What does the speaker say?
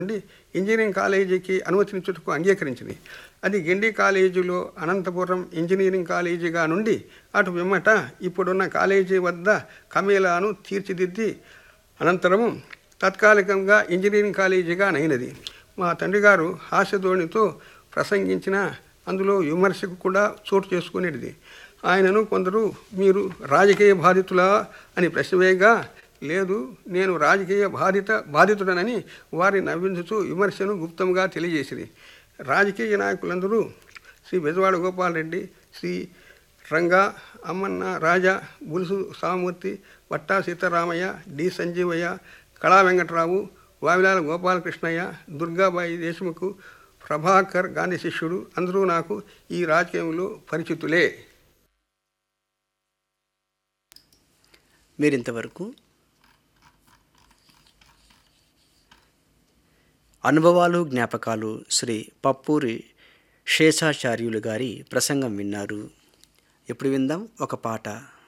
నుండి ఇంజనీరింగ్ కాలేజీకి అనుమతించుటకు అంగీకరించింది అది గిండి కాలేజీలో అనంతపురం ఇంజనీరింగ్ కాలేజీగా నుండి అటు పిమ్మట ఇప్పుడున్న కాలేజీ వద్ద కమేలాను తీర్చిదిద్ది అనంతరము తాత్కాలికంగా ఇంజనీరింగ్ కాలేజీగా నైనది మా తండ్రి గారు హాస్యధోరణితో ప్రసంగించిన అందులో విమర్శకు కూడా చోటు చేసుకునేది ఆయనను కొందరు మీరు రాజకీయ బాధితులా అని ప్రశ్న వేయగా లేదు నేను రాజకీయ బాధిత బాధితుడనని వారి నవ్వించుతూ విమర్శను గుప్తంగా తెలియజేసింది రాజకీయ నాయకులందరూ శ్రీ బెజవాడ గోపాలరెడ్డి శ్రీ రంగా అమ్మన్న రాజా బులుసు సామూర్తి వట్టా సీతారామయ్య డి సంజీవయ్య కళా వెంకటరావు వావిలాల గోపాలకృష్ణయ్య దుర్గాబాయి దేశముఖ్ ప్రభాకర్ గాంధీ శిష్యుడు అందరూ నాకు ఈ రాజకీయంలో పరిచితులే మీరింతవరకు అనుభవాలు జ్ఞాపకాలు శ్రీ పప్పూరి శేషాచార్యులు గారి ప్రసంగం విన్నారు ఇప్పుడు విందాం ఒక పాట